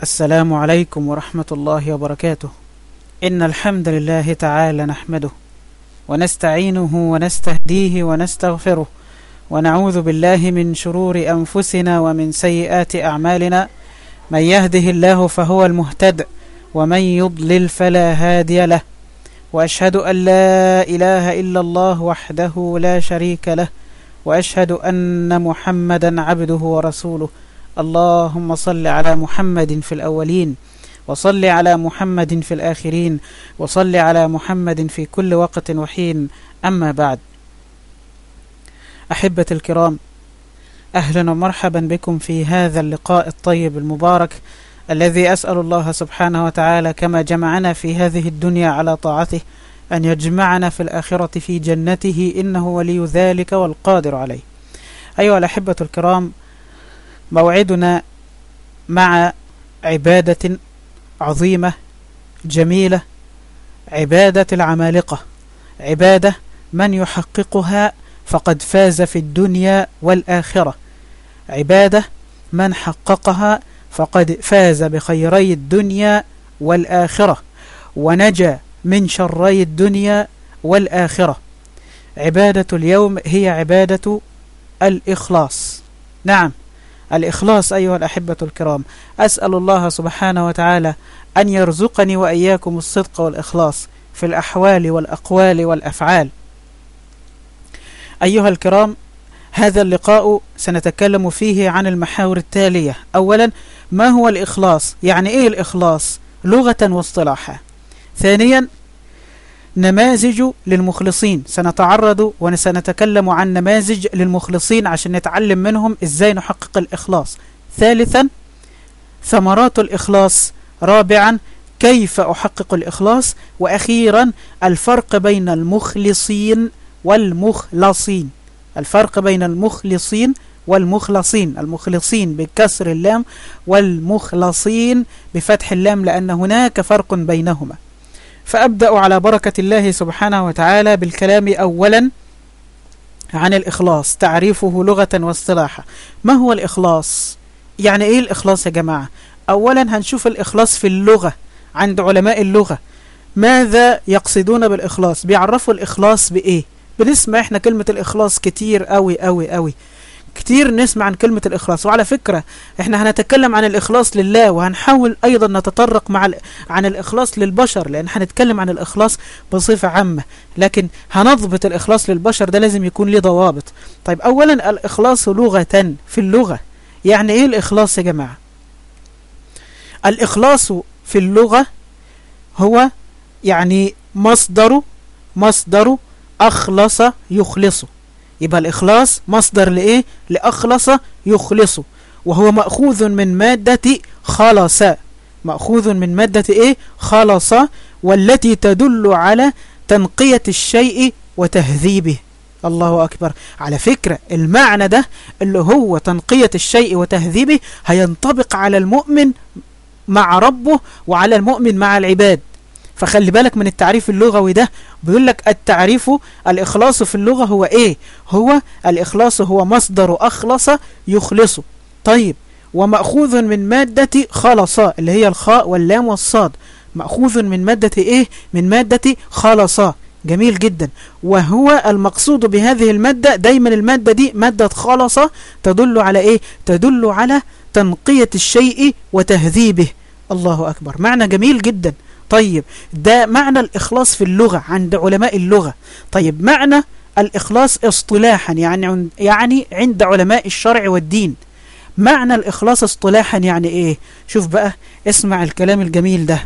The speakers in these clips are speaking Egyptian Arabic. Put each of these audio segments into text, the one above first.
السلام عليكم ورحمة الله وبركاته إن الحمد لله تعالى نحمده ونستعينه ونستهديه ونستغفره ونعوذ بالله من شرور أنفسنا ومن سيئات أعمالنا من يهده الله فهو المهتد ومن يضلل فلا هادي له وأشهد أن لا إله إلا الله وحده لا شريك له وأشهد أن محمدا عبده ورسوله اللهم صل على محمد في الأولين وصل على محمد في الآخرين وصل على محمد في كل وقت وحين أما بعد أحبة الكرام أهلا ومرحبا بكم في هذا اللقاء الطيب المبارك الذي أسأل الله سبحانه وتعالى كما جمعنا في هذه الدنيا على طاعته أن يجمعنا في الآخرة في جنته إنه ولي ذلك والقادر عليه أيها الأحبة الكرام موعدنا مع عبادة عظيمة جميلة عبادة العمالقة عبادة من يحققها فقد فاز في الدنيا والآخرة عبادة من حققها فقد فاز بخيري الدنيا والآخرة ونجا من شري الدنيا والآخرة عبادة اليوم هي عبادة الإخلاص نعم الإخلاص أيها الأحبة الكرام أسأل الله سبحانه وتعالى أن يرزقني وإياكم الصدق والإخلاص في الأحوال والأقوال والأفعال أيها الكرام هذا اللقاء سنتكلم فيه عن المحاور التالية أولا ما هو الإخلاص يعني إيه الإخلاص لغة واصطلاحا ثانيا نماذج للمخلصين سنتعرض وسنتكلم عن نماذج للمخلصين عشان نتعلم منهم ازاي نحقق الإخلاص ثالثا ثمرات الإخلاص رابعا كيف أحقق الإخلاص وأخيرا الفرق بين المخلصين والمخلصين الفرق بين المخلصين والمخلصين المخلصين بكسر اللام والمخلصين بفتح اللام لأن هناك فرق بينهما فأبدأ على بركة الله سبحانه وتعالى بالكلام أولا عن الإخلاص تعريفه لغة واصطلاحا ما هو الإخلاص؟ يعني إيه الإخلاص يا جماعة؟ أولا هنشوف الإخلاص في اللغة عند علماء اللغة ماذا يقصدون بالإخلاص؟ بيعرفوا الإخلاص بإيه؟ بنسمع إحنا كلمة الإخلاص كتير أوي أوي أوي كتير نسمع عن كلمة الإخلاص وعلى فكرة احنا هنتكلم عن الإخلاص لله وهنحاول أيضا نتطرق مع عن الإخلاص للبشر لأن هنتكلم عن الإخلاص بصفة عامة لكن هنضبط الإخلاص للبشر ده لازم يكون له ضوابط طيب أولا الإخلاص لغة في اللغة يعني إيه الإخلاص يا جماعة الإخلاص في اللغة هو يعني مصدر مصدر أخلص يخلصه يبقى الإخلاص مصدر لإيه لأخلص يخلص وهو مأخوذ من مادة خلص مأخوذ من مادة إيه خلص والتي تدل على تنقية الشيء وتهذيبه الله أكبر على فكرة المعنى ده اللي هو تنقية الشيء وتهذيبه هينطبق على المؤمن مع ربه وعلى المؤمن مع العباد فخلي بالك من التعريف اللغوي ده بيقول لك التعريف الإخلاص في اللغة هو إيه هو الإخلاص هو مصدر أخلص يخلص طيب ومأخوذ من مادة خلص اللي هي الخاء واللام والصاد مأخوذ من مادة إيه من مادة خلص جميل جدا وهو المقصود بهذه المادة دايما المادة دي مادة خلص تدل على إيه تدل على تنقية الشيء وتهذيبه الله أكبر معنى جميل جدا طيب ده معنى الإخلاص في اللغة عند علماء اللغة طيب معنى الإخلاص اصطلاحا يعني يعني عند علماء الشرع والدين معنى الإخلاص اصطلاحا يعني إيه شوف بقى اسمع الكلام الجميل ده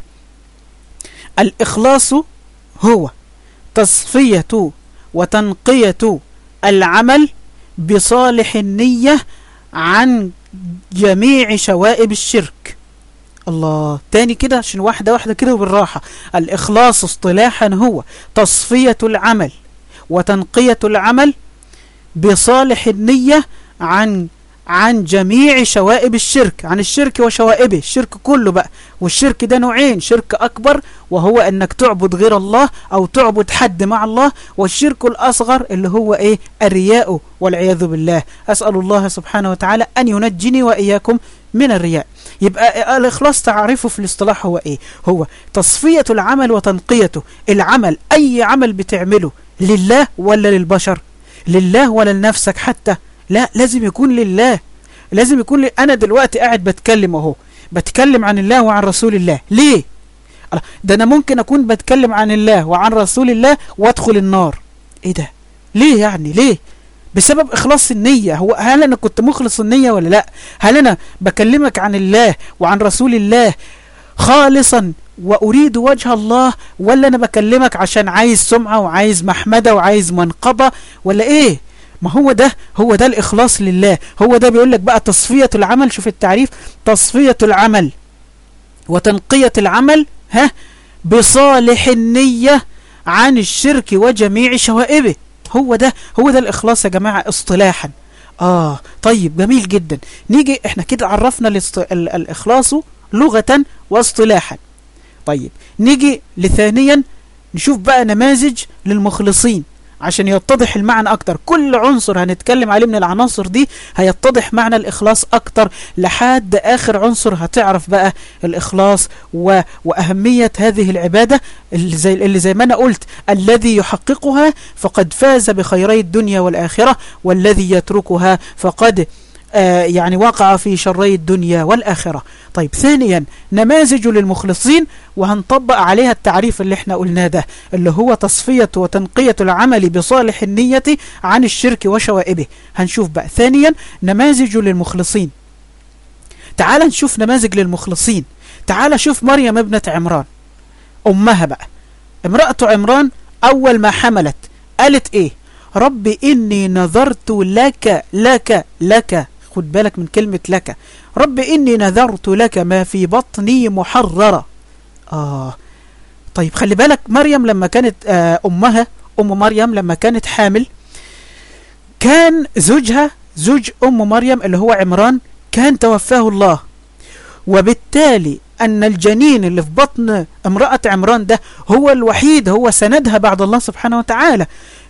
الإخلاص هو تصفية وتنقية العمل بصالح النية عن جميع شوائب الشرك الله تاني كده عشان واحدة واحدة كده وبالراحة الإخلاص اصطلاحا هو تصفية العمل وتنقية العمل بصالح النية عن عن جميع شوائب الشرك عن الشرك وشوائبه الشرك كله بقى والشرك ده نوعين شرك أكبر وهو أنك تعبد غير الله أو تعبد حد مع الله والشرك الأصغر اللي هو إيه الرياء والعياذ بالله أسأل الله سبحانه وتعالى أن ينجني وإياكم من الرياء يبقى الإخلاص تعرفه في الاصطلاح هو إيه هو تصفية العمل وتنقيته العمل أي عمل بتعمله لله ولا للبشر لله ولا لنفسك حتى لا لازم يكون لله لازم يكون لي أنا دلوقتي قاعد بتكلم أهو بتكلم عن الله وعن رسول الله ليه ده أنا ممكن أكون بتكلم عن الله وعن رسول الله وأدخل النار إيه ده ليه يعني ليه بسبب إخلاص النية هو هل أنا كنت مخلص النية ولا لا هل أنا بكلمك عن الله وعن رسول الله خالصا وأريد وجه الله ولا أنا بكلمك عشان عايز سمعة وعايز محمدة وعايز منقبة ولا إيه ما هو ده هو ده الإخلاص لله هو ده بيقول لك بقى تصفية العمل شوف التعريف تصفية العمل وتنقية العمل ها بصالح النية عن الشرك وجميع شوائبه هو ده هو ده الإخلاص يا جماعة اصطلاحا آه طيب جميل جدا نيجي احنا كده عرفنا الاست... ال... الإخلاص لغة واصطلاحا طيب نيجي لثانيا نشوف بقى نماذج للمخلصين عشان يتضح المعنى أكتر كل عنصر هنتكلم عليه من العناصر دي هيتضح معنى الإخلاص أكتر لحد آخر عنصر هتعرف بقى الإخلاص و... وأهمية هذه العبادة اللي زي, اللي زي ما أنا قلت الذي يحققها فقد فاز بخيري الدنيا والآخرة والذي يتركها فقد آه يعني وقع في شري الدنيا والآخرة طيب ثانيا نماذج للمخلصين وهنطبق عليها التعريف اللي احنا قلناه ده اللي هو تصفية وتنقية العمل بصالح النية عن الشرك وشوائبه هنشوف بقى ثانيا نماذج للمخلصين تعال نشوف نماذج للمخلصين تعال شوف مريم ابنة عمران أمها بقى امرأة عمران أول ما حملت قالت إيه رب إني نذرت لك لك لك خد بالك من كلمة لك رب إني نذرت لك ما في بطني محررة آه طيب خلي بالك مريم لما كانت آه أمها أم مريم لما كانت حامل كان زوجها زوج أم مريم اللي هو عمران كان توفاه الله وبالتالي أن الجنين اللي في بطن امرأة عمران ده هو الوحيد هو سندها بعد الله سبحانه وتعالى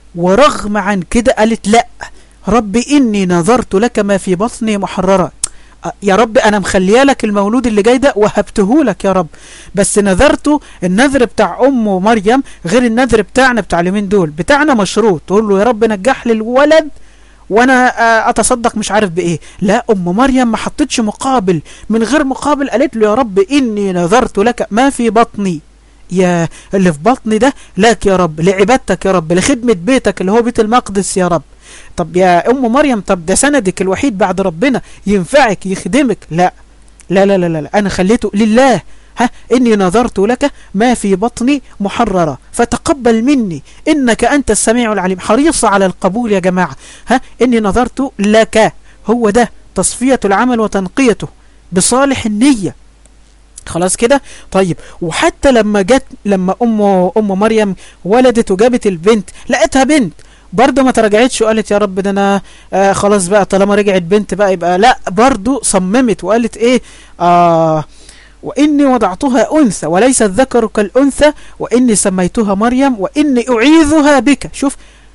ورغم عن كده قالت لا رب إني نظرت لك ما في بطني محررة يا رب أنا مخليه لك المولود اللي جاي ده وهبته لك يا رب بس نذرته النذر بتاع أم مريم غير النذر بتاعنا بتاع اليومين دول بتاعنا مشروط تقول له يا رب نجح لي الولد وانا اتصدق مش عارف بايه لا ام مريم ما حطتش مقابل من غير مقابل قالت له يا رب اني نذرت لك ما في بطني يا اللي في بطني ده لك يا رب لعبادتك يا رب لخدمة بيتك اللي هو بيت المقدس يا رب طب يا أم مريم طب ده سندك الوحيد بعد ربنا ينفعك يخدمك لا لا لا لا, لا. أنا خليته لله ها إني نظرت لك ما في بطني محررة فتقبل مني إنك أنت السميع العليم حريص على القبول يا جماعة ها إني نظرت لك هو ده تصفية العمل وتنقيته بصالح النية خلاص كده طيب وحتى لما جت لما ام ام مريم ولدت وجابت البنت لقيتها بنت برضه ما تراجعتش وقالت يا رب ده انا آه خلاص بقى طالما رجعت بنت بقى يبقى لا برضه صممت وقالت ايه آه وإني وضعتها أنثى وليس الذكر كالأنثى وإني سميتها مريم وإني أعيذها بك شوف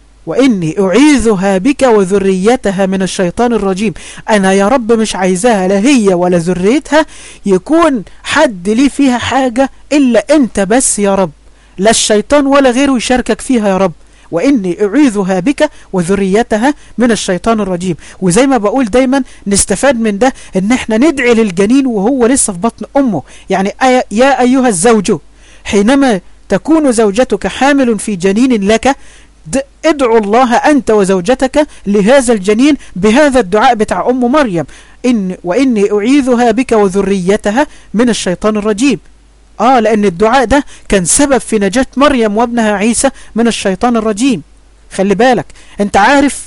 وإني أعيذها بك وذريتها من الشيطان الرجيم أنا يا رب مش عايزاها لا هي ولا ذريتها يكون حد لي فيها حاجة إلا أنت بس يا رب لا الشيطان ولا غيره يشاركك فيها يا رب وإني أعيذها بك وذريتها من الشيطان الرجيم وزي ما بقول دايما نستفاد من ده ان احنا ندعي للجنين وهو لسه في بطن أمه يعني يا أيها الزوج حينما تكون زوجتك حامل في جنين لك ادعوا الله أنت وزوجتك لهذا الجنين بهذا الدعاء بتاع أم مريم إن وإني أعيذها بك وذريتها من الشيطان الرجيم آه لأن الدعاء ده كان سبب في نجاة مريم وابنها عيسى من الشيطان الرجيم خلي بالك انت عارف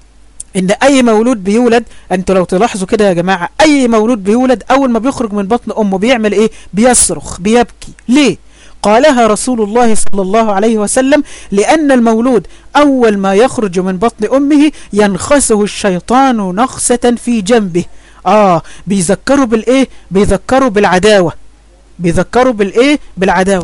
ان اي مولود بيولد انتوا لو تلاحظوا كده يا جماعة اي مولود بيولد اول ما بيخرج من بطن امه بيعمل ايه بيصرخ بيبكي ليه قالها رسول الله صلى الله عليه وسلم لأن المولود أول ما يخرج من بطن أمه ينخسه الشيطان نخسة في جنبه آه بيذكروا بالإيه بيذكروا بالعداوة بيذكروا بالإيه بالعداوة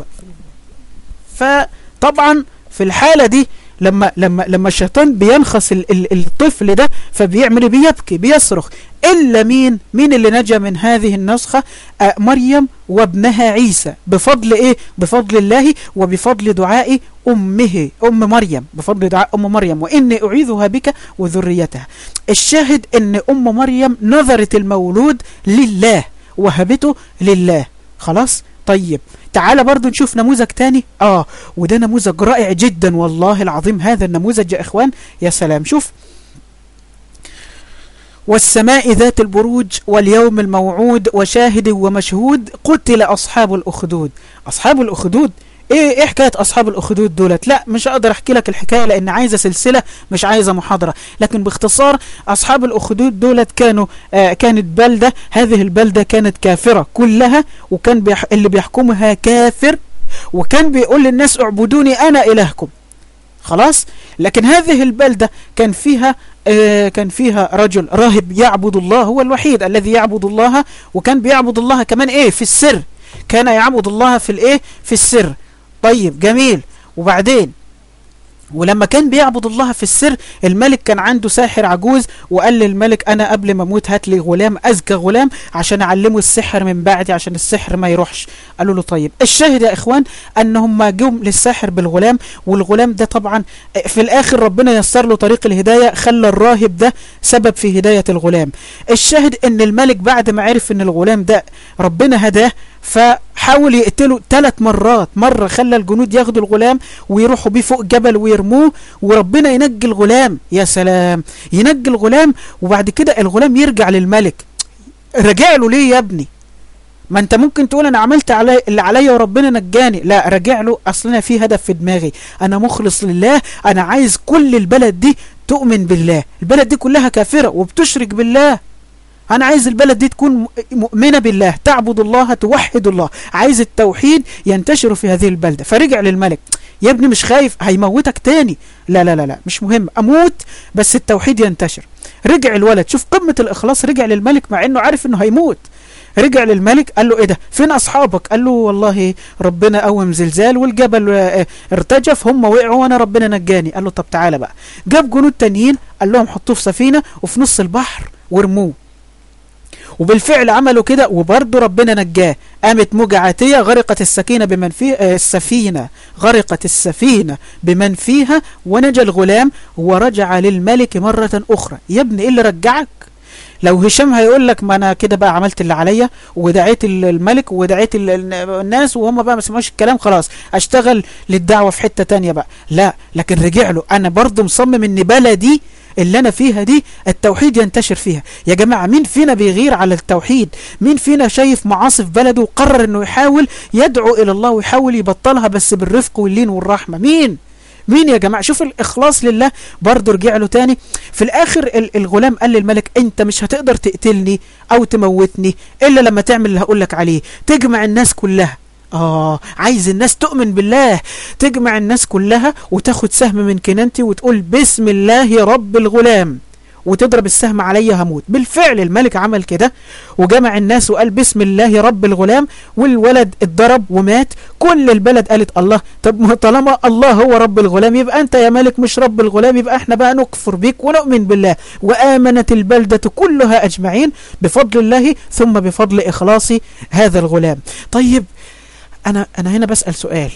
فطبعا في الحالة دي لما لما لما الشيطان بينخس ال ال الطفل ده فبيعمل بيبكي بيصرخ إلا مين مين اللي نجا من هذه النسخة آه مريم وابنها عيسى بفضل إيه بفضل الله وبفضل دعاء أمه أم مريم بفضل دعاء أم مريم وإني أعيذها بك وذريتها الشاهد أن أم مريم نظرت المولود لله وهبته لله خلاص طيب تعال برضو نشوف نموذج تاني اه وده نموذج رائع جدا والله العظيم هذا النموذج يا اخوان يا سلام شوف والسماء ذات البروج واليوم الموعود وشاهد ومشهود قتل أصحاب الأخدود أصحاب الأخدود ايه ايه حكايه اصحاب الاخدود دولت لا مش اقدر احكي لك الحكايه لان عايزه سلسله مش عايزه محاضره لكن باختصار اصحاب الاخدود دولت كانوا آه كانت بلده هذه البلده كانت كافره كلها وكان بيح اللي بيحكمها كافر وكان بيقول للناس اعبدوني انا الهكم خلاص لكن هذه البلده كان فيها آه كان فيها رجل راهب يعبد الله هو الوحيد الذي يعبد الله وكان بيعبد الله كمان ايه في السر كان يعبد الله في الايه في السر طيب جميل وبعدين ولما كان بيعبد الله في السر الملك كان عنده ساحر عجوز وقال للملك انا قبل ما اموت هات لي غلام اذكى غلام عشان اعلمه السحر من بعدي عشان السحر ما يروحش قالوا له طيب الشاهد يا اخوان انهم جم للساحر بالغلام والغلام ده طبعا في الاخر ربنا يسر له طريق الهدايه خلى الراهب ده سبب في هدايه الغلام الشاهد ان الملك بعد ما عرف ان الغلام ده ربنا هداه فحاول يقتله ثلاث مرات مرة خلى الجنود ياخدوا الغلام ويروحوا بيه فوق جبل ويرموه وربنا ينجي الغلام يا سلام ينجي الغلام وبعد كده الغلام يرجع للملك رجع له ليه يا ابني ما انت ممكن تقول انا عملت علي اللي عليا وربنا نجاني لا رجع له اصل انا في هدف في دماغي انا مخلص لله انا عايز كل البلد دي تؤمن بالله البلد دي كلها كافرة وبتشرك بالله أنا عايز البلد دي تكون مؤمنة بالله تعبد الله توحد الله عايز التوحيد ينتشر في هذه البلدة فرجع للملك يا ابني مش خايف هيموتك تاني لا لا لا لا مش مهم أموت بس التوحيد ينتشر رجع الولد شوف قمة الإخلاص رجع للملك مع أنه عارف أنه هيموت رجع للملك قال له ايه ده فين اصحابك قال له والله ربنا قوم زلزال والجبل ارتجف هم وقعوا وانا ربنا نجاني قال له طب تعالى بقى جاب جنود تانيين قال لهم حطوه في سفينة وفي نص البحر وارموه وبالفعل عملوا كده وبرضه ربنا نجاه قامت موجة عاتية غرقت السكينة بمن فيها السفينة غرقت السفينة بمن فيها ونجا الغلام ورجع للملك مرة أخرى يا ابني إيه اللي رجعك لو هشام هيقول لك ما انا كده بقى عملت اللي عليا ودعيت الملك ودعيت الناس وهم بقى ما سمعوش الكلام خلاص اشتغل للدعوة في حتة تانية بقى لا لكن رجع له انا برضه مصمم ان بلدي اللي انا فيها دي التوحيد ينتشر فيها يا جماعة مين فينا بيغير على التوحيد مين فينا شايف معاصي في بلده وقرر انه يحاول يدعو الى الله ويحاول يبطلها بس بالرفق واللين والرحمة مين مين يا جماعة شوف الإخلاص لله برضه رجع له تاني في الآخر الغلام قال للملك أنت مش هتقدر تقتلني أو تموتني إلا لما تعمل اللي هقولك عليه تجمع الناس كلها آه عايز الناس تؤمن بالله تجمع الناس كلها وتاخد سهم من كنانتي وتقول بسم الله رب الغلام وتضرب السهم عليا هموت بالفعل الملك عمل كده وجمع الناس وقال بسم الله رب الغلام والولد اتضرب ومات كل البلد قالت الله طب طالما الله هو رب الغلام يبقى انت يا ملك مش رب الغلام يبقى احنا بقى نكفر بيك ونؤمن بالله وآمنت البلدة كلها أجمعين بفضل الله ثم بفضل إخلاص هذا الغلام طيب أنا, أنا هنا بسأل سؤال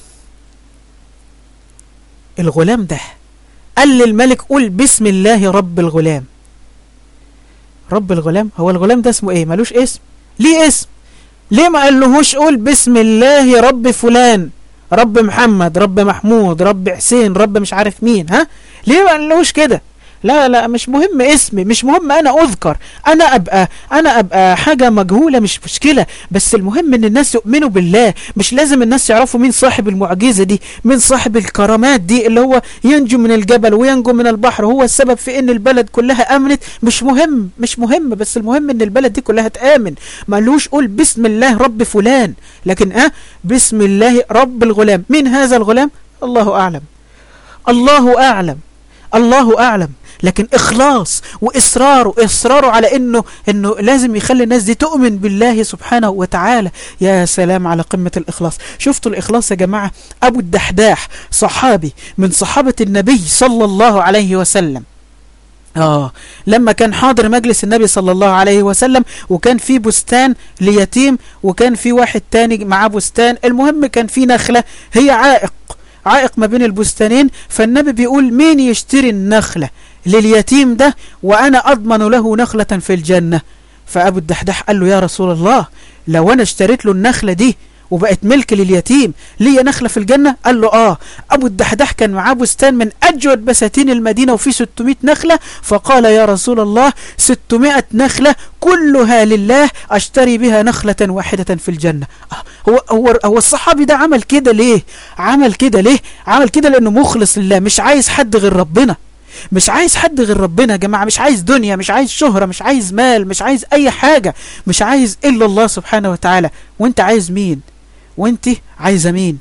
الغلام ده قال للملك قول بسم الله رب الغلام رب الغلام هو الغلام ده اسمه ايه ملوش اسم ليه اسم ليه ما قالهوش قول بسم الله رب فلان رب محمد رب محمود رب حسين رب مش عارف مين ها ليه ما قالهوش كده لا لا مش مهم اسمي مش مهم انا اذكر انا ابقى انا ابقى حاجة مجهولة مش مشكلة بس المهم ان الناس يؤمنوا بالله مش لازم الناس يعرفوا مين صاحب المعجزة دي مين صاحب الكرامات دي اللي هو ينجو من الجبل وينجو من البحر هو السبب في ان البلد كلها امنت مش مهم مش مهم بس المهم ان البلد دي كلها تآمن مالوش قول بسم الله رب فلان لكن اه بسم الله رب الغلام مين هذا الغلام الله اعلم الله اعلم الله اعلم لكن إخلاص وإصرار وإصراره على إنه إنه لازم يخلي الناس دي تؤمن بالله سبحانه وتعالى يا سلام على قمة الإخلاص شفتوا الإخلاص يا جماعة أبو الدحداح صحابي من صحابة النبي صلى الله عليه وسلم آه لما كان حاضر مجلس النبي صلى الله عليه وسلم وكان في بستان ليتيم وكان في واحد تاني معاه بستان المهم كان في نخلة هي عائق عائق ما بين البستانين فالنبي بيقول مين يشتري النخلة لليتيم ده وأنا أضمن له نخلة في الجنة فأبو الدحدح قال له يا رسول الله لو أنا اشتريت له النخلة دي وبقت ملك لليتيم ليا نخلة في الجنة قال له آه أبو الدحدح كان معاه بستان من أجود بساتين المدينة وفيه 600 نخلة فقال يا رسول الله 600 نخلة كلها لله أشتري بها نخلة واحدة في الجنة آه هو, هو, هو الصحابي ده عمل كده ليه عمل كده ليه عمل كده لأنه مخلص لله مش عايز حد غير ربنا مش عايز حد غير ربنا يا جماعة مش عايز دنيا مش عايز شهرة مش عايز مال مش عايز أي حاجة مش عايز إلا الله سبحانه وتعالى وانت عايز مين وانت عايزة مين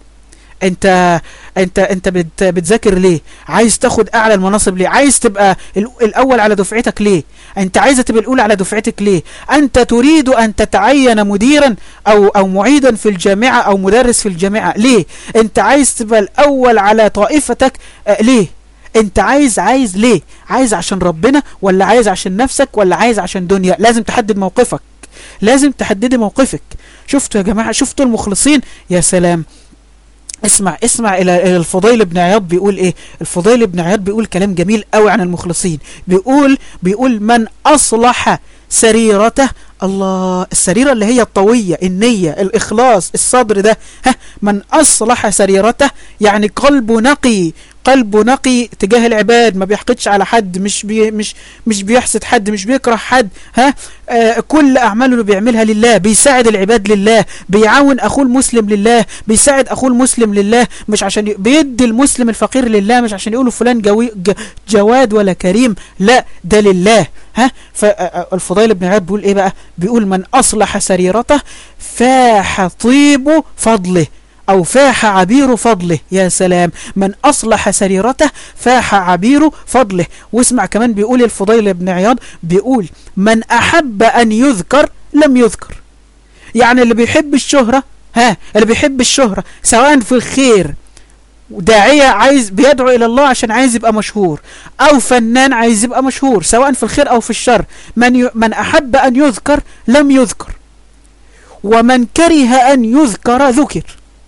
انت انت انت بت بتذاكر ليه عايز تاخد اعلى المناصب ليه عايز تبقى الاول على دفعتك ليه انت عايزه تبقى الاولى على دفعتك ليه انت تريد ان تتعين مديرا او او معيدا في الجامعه او مدرس في الجامعه ليه انت عايز تبقى الاول على طائفتك اه ليه انت عايز عايز ليه عايز عشان ربنا ولا عايز عشان نفسك ولا عايز عشان دنيا لازم تحدد موقفك لازم تحددي موقفك شفتوا يا جماعة شفتوا المخلصين يا سلام اسمع اسمع الى الفضيل بن عياض بيقول ايه الفضيل بن عياض بيقول كلام جميل قوي عن المخلصين بيقول بيقول من اصلح سريرته الله السريرة اللي هي الطوية النية الإخلاص الصدر ده ها من أصلح سريرته يعني قلبه نقي قلبه نقي تجاه العباد ما بيحقدش على حد مش بي مش مش بيحسد حد مش بيكره حد ها آه كل أعماله اللي بيعملها لله بيساعد العباد لله بيعاون أخوه المسلم لله بيساعد أخوه المسلم لله مش عشان ي... بيدي المسلم الفقير لله مش عشان يقولوا فلان جوي ج... جواد ولا كريم لا ده لله ها فالفضيل بن عياض بيقول ايه بقى بيقول من أصلح سريرته فاح طيب فضله أو فاح عبير فضله يا سلام من أصلح سريرته فاح عبير فضله واسمع كمان بيقول الفضيل بن عياض بيقول من أحب أن يذكر لم يذكر يعني اللي بيحب الشهرة ها اللي بيحب الشهرة سواء في الخير داعية عايز بيدعو إلى الله عشان عايز يبقى مشهور أو فنان عايز يبقى مشهور سواء في الخير أو في الشر من, ي... من أحب أن يذكر لم يذكر ومن كره أن يذكر ذكر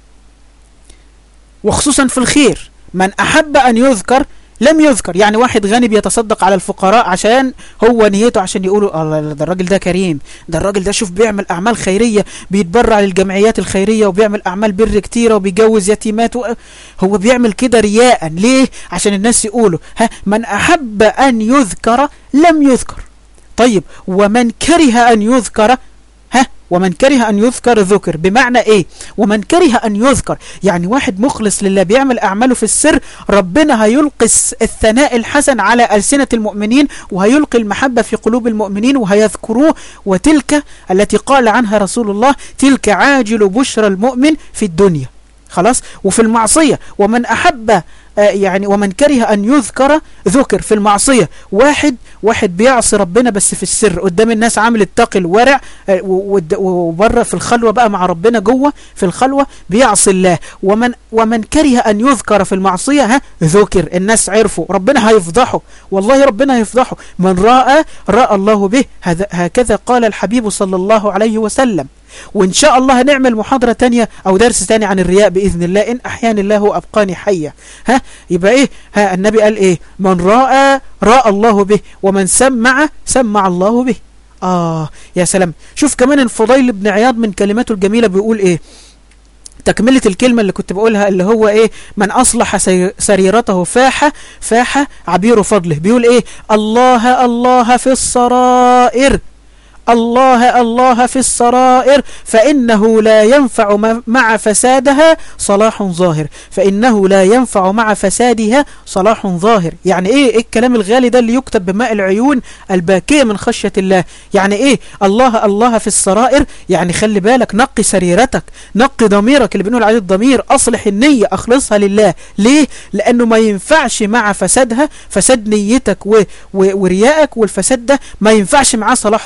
وخصوصا في الخير من أحب أن يذكر لم يذكر يعني واحد غني بيتصدق على الفقراء عشان هو نيته عشان يقولوا الله ده الراجل ده كريم ده الراجل ده شوف بيعمل أعمال خيرية بيتبرع للجمعيات الخيرية وبيعمل أعمال بر كتيرة وبيجوز يتيمات و... هو بيعمل كده رياء ليه عشان الناس يقولوا ها من أحب أن يذكر لم يذكر طيب ومن كره أن يذكر ها ومن كره أن يذكر ذكر بمعنى إيه ومن كره أن يذكر يعني واحد مخلص لله بيعمل أعماله في السر ربنا هيلقي الثناء الحسن على ألسنة المؤمنين وهيلقي المحبة في قلوب المؤمنين وهيذكروه وتلك التي قال عنها رسول الله تلك عاجل بشرى المؤمن في الدنيا خلاص وفي المعصية ومن أحب يعني ومن كره أن يذكر ذكر في المعصية واحد واحد بيعصي ربنا بس في السر قدام الناس عامل التقي الورع وبره في الخلوة بقى مع ربنا جوه في الخلوة بيعصي الله ومن ومن كره أن يذكر في المعصية ها ذكر الناس عرفوا ربنا هيفضحه والله ربنا هيفضحه من رأى رأى الله به هكذا قال الحبيب صلى الله عليه وسلم وإن شاء الله هنعمل محاضرة تانية أو درس تاني عن الرياء بإذن الله إن أحيان الله أبقاني حية ها يبقى إيه ها النبي قال إيه من رأى رأى الله به ومن سمع سمع الله به آه يا سلام شوف كمان الفضيل بن عياض من كلماته الجميلة بيقول إيه تكملة الكلمة اللي كنت بقولها اللي هو ايه من اصلح سريرته فاح فاح عبير فضله بيقول ايه الله الله في السرائر الله الله في السرائر فإنه لا ينفع مع فسادها صلاح ظاهر فإنه لا ينفع مع فسادها صلاح ظاهر يعني إيه, إيه الكلام الغالي ده اللي يكتب بماء العيون الباكية من خشية الله يعني إيه الله الله في السرائر يعني خلي بالك نقي سريرتك نقي ضميرك اللي بنقول عليه الضمير أصلح النية أخلصها لله ليه لأنه ما ينفعش مع فسادها فساد نيتك و و وريائك والفساد ده ما ينفعش معاه صلاح ظاهر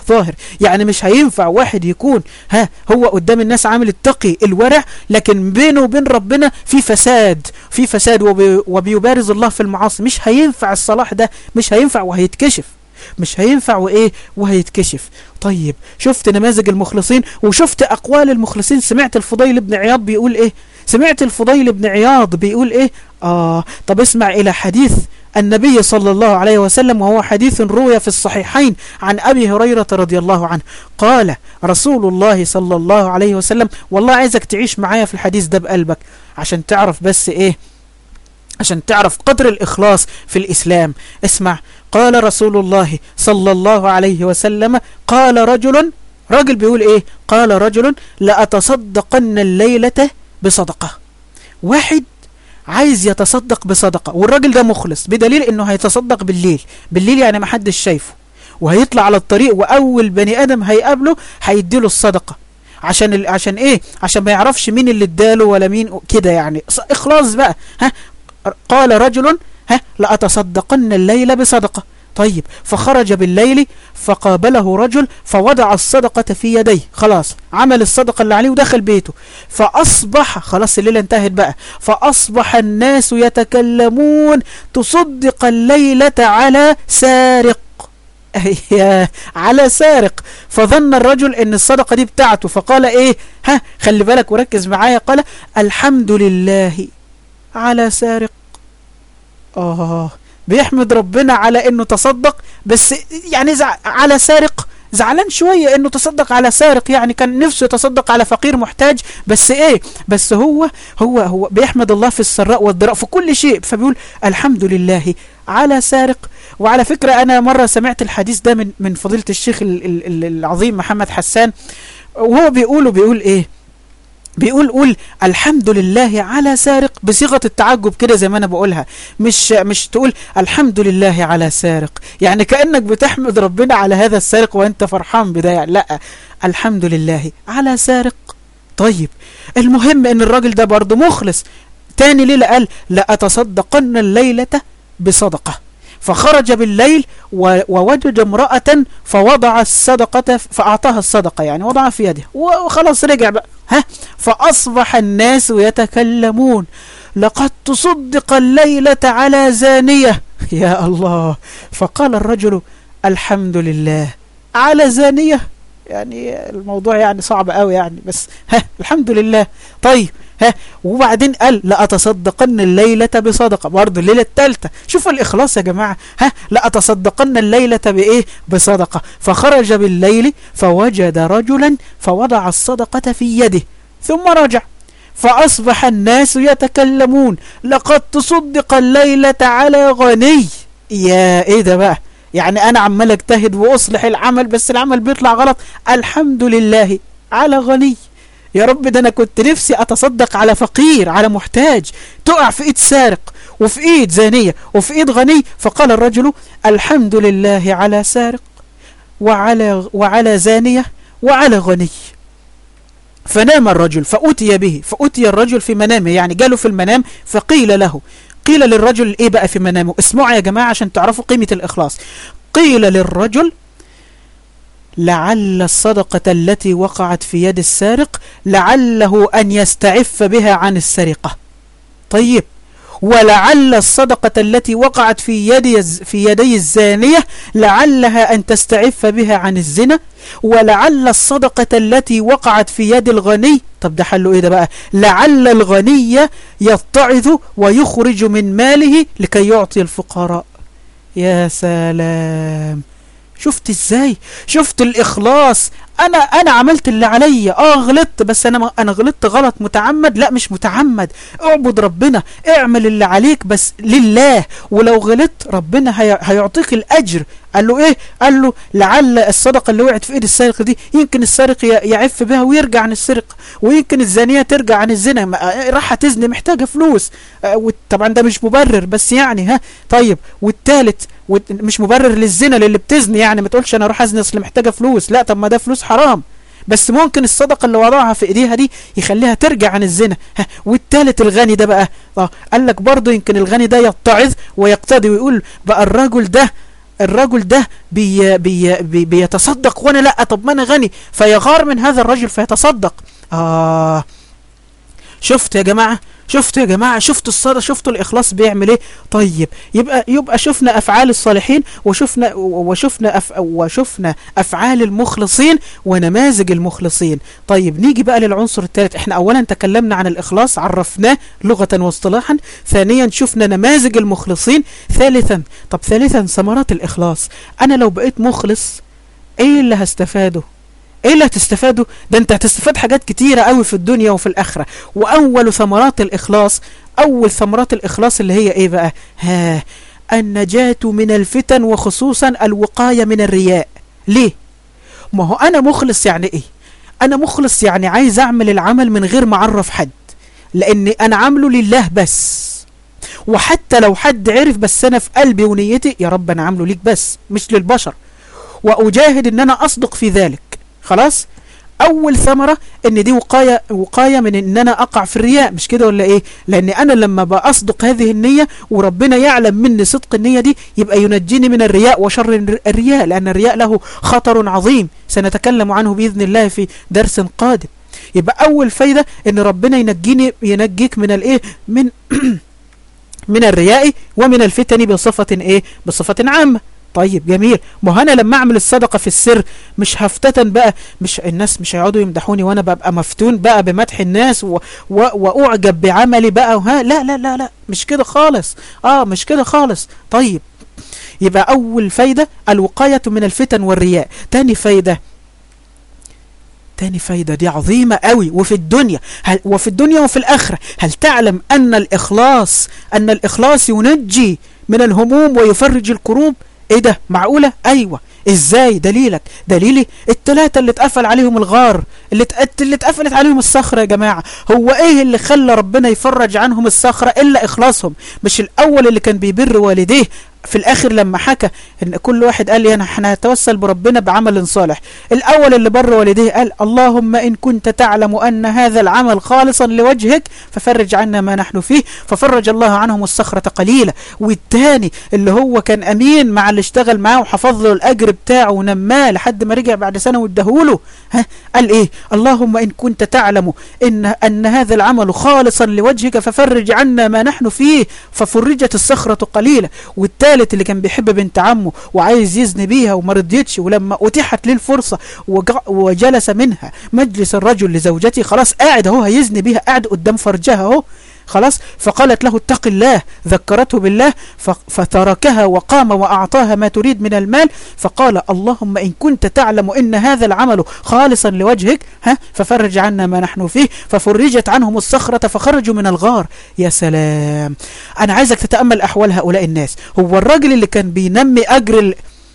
يعني مش هينفع واحد يكون ها هو قدام الناس عامل التقي الورع لكن بينه وبين ربنا في فساد في فساد وبي وبيبارز الله في المعاصي مش هينفع الصلاح ده مش هينفع وهيتكشف مش هينفع وايه وهيتكشف طيب شفت نماذج المخلصين وشفت اقوال المخلصين سمعت الفضيل بن عياض بيقول ايه سمعت الفضيل بن عياض بيقول ايه اه طب اسمع الى حديث النبي صلى الله عليه وسلم وهو حديث روي في الصحيحين عن أبي هريرة رضي الله عنه قال رسول الله صلى الله عليه وسلم والله عايزك تعيش معايا في الحديث ده بقلبك عشان تعرف بس ايه عشان تعرف قدر الإخلاص في الإسلام اسمع قال رسول الله صلى الله عليه وسلم قال رجل رجل بيقول ايه قال رجل لأتصدقن الليلة بصدقة واحد عايز يتصدق بصدقة والراجل ده مخلص بدليل انه هيتصدق بالليل بالليل يعني ما حدش شايفه وهيطلع على الطريق واول بني ادم هيقابله هيديله الصدقة عشان ال... عشان ايه عشان ما يعرفش مين اللي اداله ولا مين كده يعني اخلاص بقى ها قال رجل ها لأتصدقن الليل بصدقة طيب فخرج بالليل فقابله رجل فوضع الصدقة في يديه خلاص عمل الصدقة اللي عليه ودخل بيته فأصبح خلاص الليلة انتهت بقى فأصبح الناس يتكلمون تصدق الليلة على سارق على سارق فظن الرجل ان الصدقة دي بتاعته فقال ايه ها خلي بالك وركز معايا قال الحمد لله على سارق آه بيحمد ربنا على انه تصدق بس يعني زع... على سارق زعلان شوية انه تصدق على سارق يعني كان نفسه يتصدق على فقير محتاج بس ايه بس هو هو هو بيحمد الله في السراء والضراء في كل شيء فبيقول الحمد لله على سارق وعلى فكرة انا مرة سمعت الحديث ده من من فضيلة الشيخ العظيم محمد حسان وهو بيقوله بيقول ايه بيقول قول الحمد لله على سارق بصيغة التعجب كده زي ما انا بقولها مش مش تقول الحمد لله على سارق يعني كأنك بتحمد ربنا على هذا السارق وانت فرحان بده يعني لا الحمد لله على سارق طيب المهم ان الراجل ده برضه مخلص تاني ليلة قال لأتصدقن الليلة بصدقة فخرج بالليل ووجد امرأة فوضع الصدقة فأعطاها الصدقة يعني وضعها في يده وخلاص رجع بقى ها فأصبح الناس يتكلمون لقد تصدق الليلة على زانية يا الله فقال الرجل الحمد لله على زانية يعني الموضوع يعني صعب قوي يعني بس ها الحمد لله طيب ها وبعدين قال لأتصدقن الليلة بصدقة برضه الليلة الثالثة شوفوا الإخلاص يا جماعة ها لأتصدقن الليلة بإيه بصدقة فخرج بالليل فوجد رجلا فوضع الصدقة في يده ثم رجع فأصبح الناس يتكلمون لقد تصدق الليلة على غني يا ايه ده بقى يعني انا عمال اجتهد واصلح العمل بس العمل بيطلع غلط الحمد لله على غني يا رب ده انا كنت نفسي اتصدق على فقير على محتاج تقع في ايد سارق وفي ايد زانية وفي ايد غني فقال الرجل الحمد لله على سارق وعلى, وعلى زانية وعلى غني فنام الرجل فأتي به فأتي الرجل في منامه يعني جاله في المنام فقيل له قيل للرجل ايه بقى في منامه اسمعوا يا جماعة عشان تعرفوا قيمة الإخلاص قيل للرجل لعل الصدقة التي وقعت في يد السارق لعله أن يستعف بها عن السرقة طيب ولعل الصدقة التي وقعت في يد في يدي الزانية لعلها أن تستعف بها عن الزنا ولعل الصدقة التي وقعت في يد الغني طب ده حله ايه ده بقى لعل الغني يتعظ ويخرج من ماله لكي يعطي الفقراء يا سلام شفت ازاي شفت الاخلاص انا انا عملت اللي عليا اه غلطت بس انا انا غلطت غلط متعمد لا مش متعمد اعبد ربنا اعمل اللي عليك بس لله ولو غلطت ربنا هي هيعطيك الاجر قال له ايه قال له لعل الصدقه اللي وقعت في ايد السارق دي يمكن السارق يعف بها ويرجع عن السرقه ويمكن الزانيه ترجع عن الزنا راح تزني محتاجه فلوس طبعا ده مش مبرر بس يعني ها طيب والثالث مش مبرر للزنا للي بتزني يعني ما تقولش انا اروح ازني اصل محتاجه فلوس لا طب ما ده فلوس حرام بس ممكن الصدقة اللي وضعها في ايديها دي يخليها ترجع عن الزنا ها والتالت الغني ده بقى اه قال لك برضه يمكن الغني ده يتعظ ويقتدي ويقول بقى الرجل ده الرجل ده بي بي بي بيتصدق وانا لا طب ما انا غني فيغار من هذا الرجل فيتصدق آه شفت يا جماعة شفتوا يا جماعة شفتوا الصلاة شفتوا الإخلاص بيعمل إيه طيب يبقى يبقى شفنا أفعال الصالحين وشفنا وشفنا أف وشفنا أفعال المخلصين ونماذج المخلصين طيب نيجي بقى للعنصر الثالث احنا أولا تكلمنا عن الإخلاص عرفناه لغة واصطلاحا ثانيا شفنا نماذج المخلصين ثالثا طب ثالثا ثمرات الإخلاص أنا لو بقيت مخلص إيه اللي هستفاده ايه اللي هتستفاده ده انت هتستفاد حاجات كتيرة قوي في الدنيا وفي الاخرة واول ثمرات الاخلاص اول ثمرات الاخلاص اللي هي ايه بقى ها النجاة من الفتن وخصوصا الوقاية من الرياء ليه ما هو انا مخلص يعني ايه انا مخلص يعني عايز اعمل العمل من غير ما اعرف حد لان انا عامله لله بس وحتى لو حد عرف بس انا في قلبي ونيتي يا رب انا عامله ليك بس مش للبشر واجاهد ان انا اصدق في ذلك خلاص اول ثمرة ان دي وقاية وقاية من ان انا اقع في الرياء مش كده ولا ايه لان انا لما بأصدق هذه النية وربنا يعلم مني صدق النية دي يبقى ينجيني من الرياء وشر الرياء لان الرياء له خطر عظيم سنتكلم عنه بإذن الله في درس قادم يبقى اول فايدة ان ربنا ينجيني ينجيك من الايه من من الرياء ومن الفتن بصفة ايه بصفة عامة طيب جميل ما انا لما اعمل الصدقة في السر مش هفتتن بقى مش الناس مش هيقعدوا يمدحوني وانا ببقى مفتون بقى بمدح الناس و و واعجب بعملي بقى وها لا لا لا لا مش كده خالص اه مش كده خالص طيب يبقى اول فايدة الوقاية من الفتن والرياء تاني فايدة تاني فايدة دي عظيمة قوي وفي الدنيا هل وفي الدنيا وفي الآخرة هل تعلم أن الإخلاص أن الإخلاص ينجي من الهموم ويفرج الكروب ايه ده معقولة ايوه ازاي دليلك دليلي التلاتة اللي اتقفل عليهم الغار اللي اتقت اللي اتقفلت عليهم الصخرة يا جماعة هو ايه اللي خلى ربنا يفرج عنهم الصخرة الا اخلاصهم مش الاول اللي كان بيبر والديه في الاخر لما حكى ان كل واحد قال لي انا احنا هنتوسل بربنا بعمل صالح الاول اللي بر والديه قال اللهم ان كنت تعلم ان هذا العمل خالصا لوجهك ففرج عنا ما نحن فيه ففرج الله عنهم الصخرة قليلة والتاني اللي هو كان امين مع اللي اشتغل معاه وحفظ له الاجر بتاعه ونماه لحد ما رجع بعد سنة وادهوله ها قال ايه اللهم ان كنت تعلم ان ان هذا العمل خالصا لوجهك ففرج عنا ما نحن فيه ففرجت الصخرة قليلة والتاني الثالث اللي كان بيحب بنت عمه وعايز يزني بيها وما رضيتش ولما اتيحت ليه الفرصة وجلس منها مجلس الرجل لزوجته خلاص قاعد اهو هيزني بيها قاعد قدام فرجها اهو خلاص فقالت له اتق الله ذكرته بالله فتركها وقام وأعطاها ما تريد من المال فقال اللهم إن كنت تعلم إن هذا العمل خالصا لوجهك ها ففرج عنا ما نحن فيه ففرجت عنهم الصخرة فخرجوا من الغار يا سلام أنا عايزك تتأمل أحوال هؤلاء الناس هو الراجل اللي كان بينمي أجر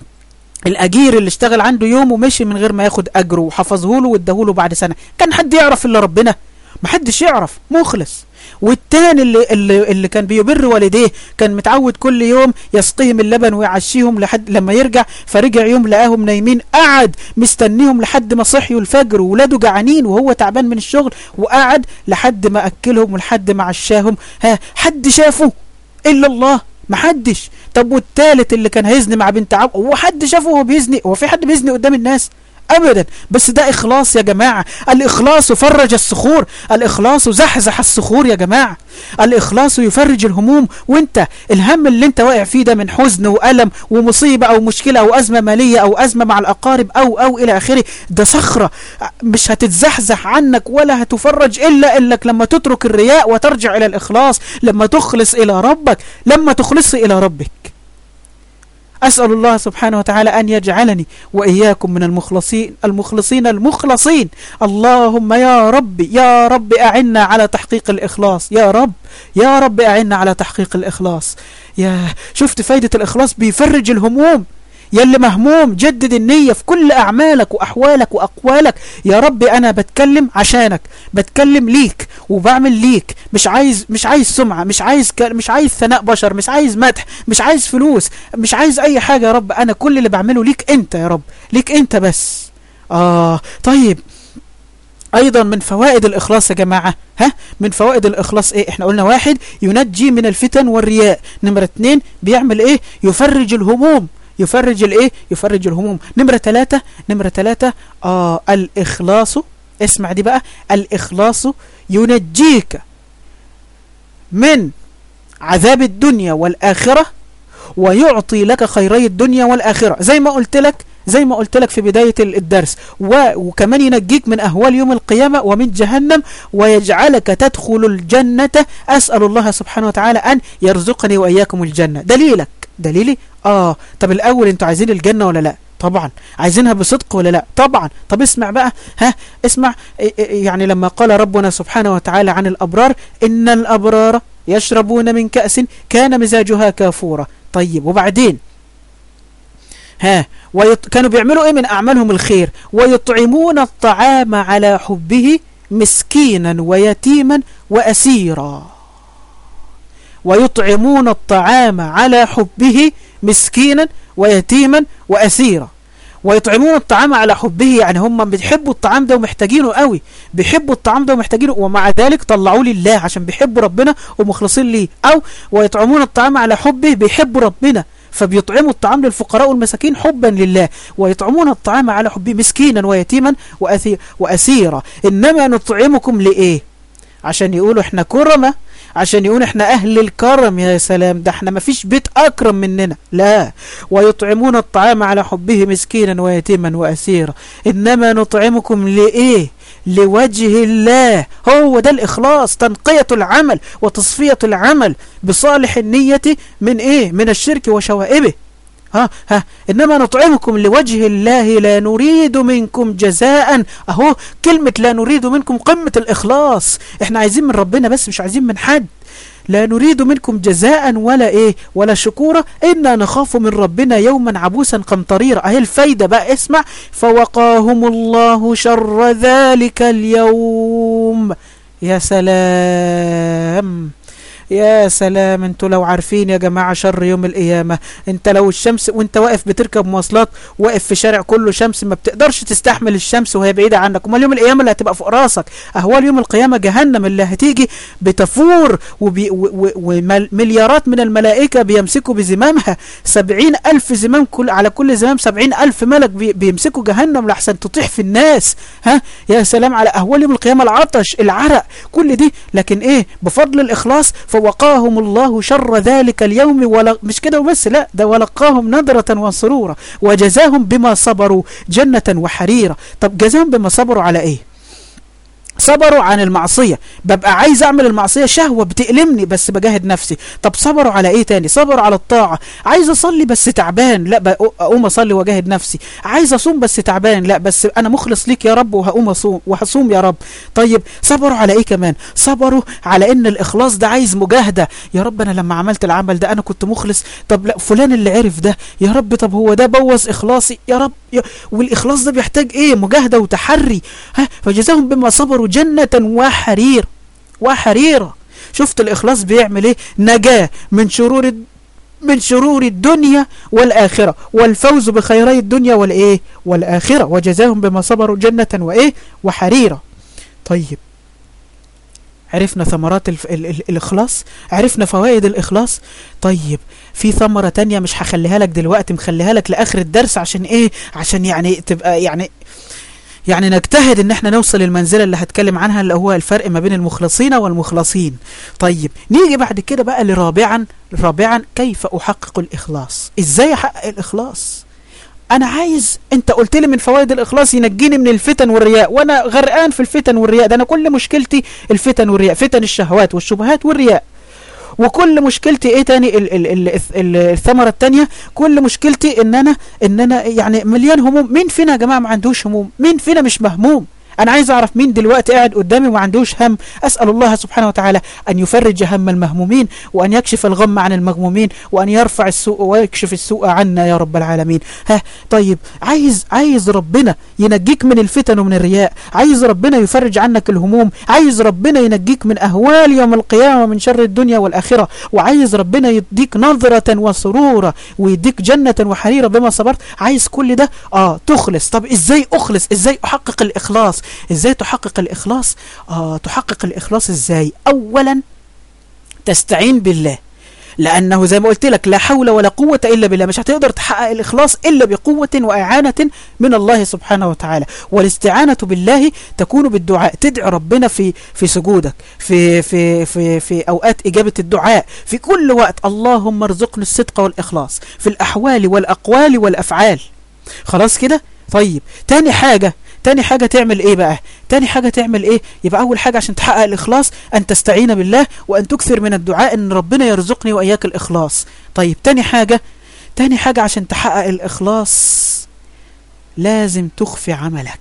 الأجير اللي اشتغل عنده يوم ومشي من غير ما ياخد أجره وحفظه له واداه له بعد سنة كان حد يعرف إلا ربنا محدش يعرف مخلص والتاني اللي, اللي, اللي كان بيبر والديه كان متعود كل يوم يسقيهم اللبن ويعشيهم لحد لما يرجع فرجع يوم لقاهم نايمين قعد مستنيهم لحد ما صحيوا الفجر وولاده جعانين وهو تعبان من الشغل وقعد لحد ما أكلهم ولحد ما عشاهم ها حد شافه إلا الله محدش طب والتالت اللي كان هيزني مع بنت عم هو حد شافه وهو بيزني هو في حد بيزني قدام الناس ابدا بس ده اخلاص يا جماعة الاخلاص فرج الصخور الاخلاص زحزح الصخور يا جماعة الاخلاص يفرج الهموم وانت الهم اللي انت واقع فيه ده من حزن والم ومصيبة او مشكلة او ازمة مالية او ازمة مع الاقارب او او الى اخره ده صخرة مش هتتزحزح عنك ولا هتفرج الا انك لما تترك الرياء وترجع الى الاخلاص لما تخلص الى ربك لما تخلص الى ربك أسأل الله سبحانه وتعالى أن يجعلني وإياكم من المخلصين المخلصين المخلصين اللهم يا رب يا رب أعنا على تحقيق الإخلاص يا رب يا رب أعنا على تحقيق الإخلاص يا شفت فايدة الإخلاص بيفرج الهموم يلي مهموم جدد النية في كل أعمالك وأحوالك وأقوالك يا رب أنا بتكلم عشانك بتكلم ليك وبعمل ليك مش عايز مش عايز سمعة مش عايز ك... مش عايز ثناء بشر مش عايز مدح مش عايز فلوس مش عايز أي حاجة يا رب أنا كل اللي بعمله ليك أنت يا رب ليك أنت بس آه طيب ايضا من فوائد الاخلاص يا جماعة ها من فوائد الاخلاص ايه احنا قلنا واحد ينجي من الفتن والرياء نمرة اتنين بيعمل ايه يفرج الهموم يفرج الايه يفرج الهموم نمرة ثلاثة نمرة ثلاثة آه الإخلاص اسمع دي بقى الإخلاص ينجيك من عذاب الدنيا والآخرة ويعطي لك خيري الدنيا والآخرة زي ما قلت لك زي ما قلت لك في بداية الدرس وكمان ينجيك من أهوال يوم القيامة ومن جهنم ويجعلك تدخل الجنة أسأل الله سبحانه وتعالى أن يرزقني وإياكم الجنة دليلك دليلي آه طب الأول أنتوا عايزين الجنة ولا لا طبعا عايزينها بصدق ولا لا طبعا طب اسمع بقى ها اسمع يعني لما قال ربنا سبحانه وتعالى عن الأبرار إن الأبرار يشربون من كأس كان مزاجها كافورا طيب وبعدين ها ويط... كانوا بيعملوا ايه من اعمالهم الخير ويطعمون الطعام على حبه مسكينا ويتيما واسيرا ويطعمون الطعام على حبه مسكينا ويتيما واسيرا ويطعمون الطعام على حبه يعني هم بيحبوا الطعام ده ومحتاجينه قوي بيحبوا الطعام ده ومحتاجينه ومع ذلك طلعوه لله عشان بيحبوا ربنا ومخلصين ليه او ويطعمون الطعام على حبه بيحبوا ربنا فبيطعموا الطعام للفقراء والمساكين حبا لله ويطعمون الطعام على حبه مسكينا ويتيما وأسيرا إنما نطعمكم لإيه عشان يقولوا احنا كرمة عشان يقولوا احنا أهل الكرم يا سلام ده احنا ما فيش بيت أكرم مننا لا ويطعمون الطعام على حبه مسكينا ويتيما وأسيرا إنما نطعمكم لإيه لوجه الله هو ده الإخلاص تنقية العمل وتصفية العمل بصالح النية من إيه من الشرك وشوائبه ها ها إنما نطعمكم لوجه الله لا نريد منكم جزاء أهو كلمة لا نريد منكم قمة الإخلاص إحنا عايزين من ربنا بس مش عايزين من حد لا نريد منكم جزاء ولا ايه ولا شكورا إنا نخاف من ربنا يوما عبوسا قمطريرا اهي الفايدة بقى اسمع فوقاهم الله شر ذلك اليوم يا سلام يا سلام انتوا لو عارفين يا جماعة شر يوم القيامة انت لو الشمس وانت واقف بتركب مواصلات واقف في شارع كله شمس ما بتقدرش تستحمل الشمس وهي بعيدة عنك امال يوم القيامة اللي هتبقى فوق راسك اهوال يوم القيامة جهنم اللي هتيجي بتفور ومليارات من الملائكة بيمسكوا بزمامها سبعين ألف زمام كل على كل زمام سبعين ألف ملك بي بيمسكوا جهنم لحسن تطيح في الناس ها يا سلام على أهوال يوم القيامة العطش العرق كل دي لكن ايه بفضل الإخلاص فوقاهم الله شر ذلك اليوم ولا مش كده وبس لا ده ولقاهم نظرة وسرورا وجزاهم بما صبروا جنة وحريرة طب جزاهم بما صبروا على ايه صبروا عن المعصية ببقى عايز اعمل المعصية شهوة بتألمني بس بجاهد نفسي طب صبروا على ايه تاني صبروا على الطاعة عايز اصلي بس تعبان لا اقوم اصلي واجاهد نفسي عايز اصوم بس تعبان لا بس انا مخلص ليك يا رب وهقوم اصوم وهصوم يا رب طيب صبروا على ايه كمان صبروا على ان الاخلاص ده عايز مجاهدة يا رب انا لما عملت العمل ده انا كنت مخلص طب لا فلان اللي عرف ده يا رب طب هو ده بوظ اخلاصي يا رب يا والاخلاص ده بيحتاج ايه مجاهدة وتحري ها فجزاهم بما صبروا جنة وحرير وحريرة شفت الإخلاص بيعمل إيه نجاة من شرور من شرور الدنيا والآخرة والفوز بخيري الدنيا والإيه والآخرة وجزاهم بما صبروا جنة وإيه وحريرة طيب عرفنا ثمرات الف... ال... ال... الإخلاص عرفنا فوائد الإخلاص طيب في ثمرة تانية مش هخليها لك دلوقتي مخليها لك لآخر الدرس عشان إيه عشان يعني تبقى يعني يعني نجتهد ان احنا نوصل المنزلة اللي هتكلم عنها اللي هو الفرق ما بين المخلصين والمخلصين طيب نيجي بعد كده بقى لرابعا رابعا كيف احقق الاخلاص ازاي احقق الاخلاص انا عايز انت قلت لي من فوائد الاخلاص ينجيني من الفتن والرياء وانا غرقان في الفتن والرياء ده انا كل مشكلتي الفتن والرياء فتن الشهوات والشبهات والرياء وكل مشكلتي ايه تاني ال ال ال ال الثمرة التانية كل مشكلتي ان انا ان انا يعني مليان هموم مين فينا يا جماعة ما عندوش هموم مين فينا مش مهموم أنا عايز أعرف مين دلوقتي قاعد قدامي وما عندوش هم أسأل الله سبحانه وتعالى أن يفرج هم المهمومين وأن يكشف الغم عن المغمومين وأن يرفع السوء ويكشف السوء عنا يا رب العالمين ها طيب عايز عايز ربنا ينجيك من الفتن ومن الرياء عايز ربنا يفرج عنك الهموم عايز ربنا ينجيك من أهوال يوم القيامة من شر الدنيا والآخرة وعايز ربنا يديك نظرة وسرورة ويديك جنة وحريرة بما صبرت عايز كل ده آه تخلص طب إزاي أخلص إزاي أحقق الإخلاص ازاي تحقق الاخلاص اه تحقق الاخلاص ازاي اولا تستعين بالله لأنه زي ما قلت لك لا حول ولا قوة إلا بالله مش هتقدر تحقق الإخلاص إلا بقوة وإعانة من الله سبحانه وتعالى والاستعانة بالله تكون بالدعاء تدعي ربنا في في سجودك في في في في أوقات إجابة الدعاء في كل وقت اللهم ارزقني الصدق والإخلاص في الأحوال والأقوال والأفعال خلاص كده طيب تاني حاجة تاني حاجة تعمل ايه بقى تاني حاجة تعمل ايه يبقى اول حاجة عشان تحقق الاخلاص ان تستعين بالله وان تكثر من الدعاء ان ربنا يرزقني واياك الاخلاص طيب تاني حاجة تاني حاجة عشان تحقق الاخلاص لازم تخفي عملك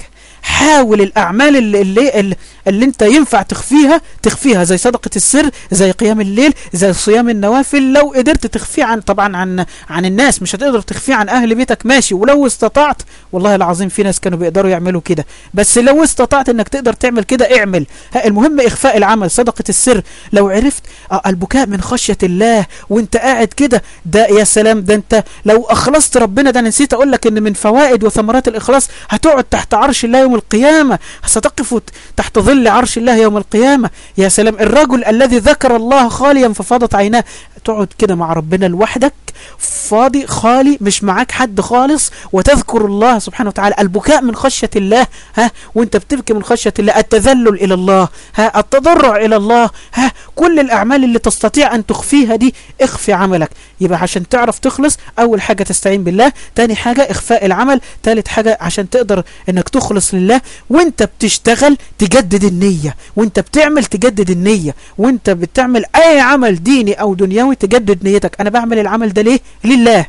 حاول الاعمال اللي, اللي, اللي انت ينفع تخفيها تخفيها زي صدقة السر زي قيام الليل زي صيام النوافل لو قدرت تخفيه عن طبعا عن عن الناس مش هتقدر تخفيه عن اهل بيتك ماشي ولو استطعت والله العظيم في ناس كانوا بيقدروا يعملوا كده بس لو استطعت انك تقدر تعمل كده اعمل المهم اخفاء العمل صدقة السر لو عرفت البكاء من خشية الله وانت قاعد كده ده يا سلام ده انت لو اخلصت ربنا ده نسيت اقول لك ان من فوائد وثمرات الاخلاص هتقعد تحت عرش الله يوم القيامة ستقف تحت ظل عرش الله يوم القيامة يا سلام الرجل الذي ذكر الله خاليا ففاضت عيناه تقعد كده مع ربنا لوحدك فاضي خالي مش معاك حد خالص وتذكر الله سبحانه وتعالى البكاء من خشية الله ها وانت بتبكي من خشية الله التذلل إلى الله ها التضرع إلى الله ها كل الأعمال اللي تستطيع أن تخفيها دي اخفي عملك يبقى عشان تعرف تخلص أول حاجة تستعين بالله تاني حاجة إخفاء العمل تالت حاجة عشان تقدر أنك تخلص لله وانت بتشتغل تجدد النية وانت بتعمل تجدد النية وانت بتعمل أي عمل ديني أو دنيوي تجدد نيتك أنا بعمل العمل ده ليه لله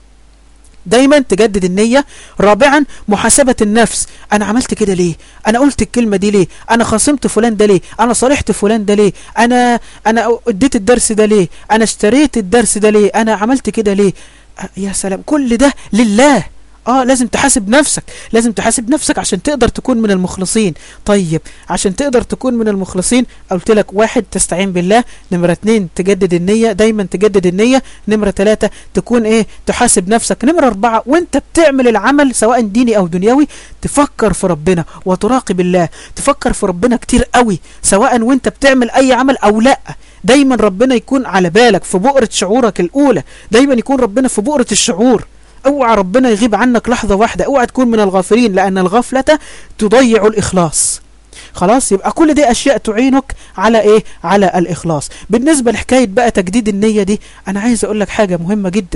دايما تجدد النية رابعا محاسبة النفس انا عملت كده ليه انا قلت الكلمة دي ليه انا خصمت فلان ده ليه انا صالحت فلان ده ليه انا انا اديت الدرس ده ليه انا اشتريت الدرس ده ليه انا عملت كده ليه يا سلام كل ده لله اه لازم تحاسب نفسك لازم تحاسب نفسك عشان تقدر تكون من المخلصين طيب عشان تقدر تكون من المخلصين قلت لك واحد تستعين بالله نمرة اتنين تجدد النية دايما تجدد النية نمرة ثلاثة تكون ايه تحاسب نفسك نمرة اربعة وانت بتعمل العمل سواء ديني او دنيوي تفكر في ربنا وتراقب الله تفكر في ربنا كتير قوي سواء وانت بتعمل اي عمل او لا دايما ربنا يكون على بالك في بؤرة شعورك الاولى دايما يكون ربنا في بؤرة الشعور اوعى ربنا يغيب عنك لحظة واحدة اوعى تكون من الغافلين لأن الغفلة تضيع الإخلاص خلاص يبقى كل دي أشياء تعينك على إيه على الإخلاص بالنسبة لحكاية بقى تجديد النية دي أنا عايز أقول لك حاجة مهمة جدا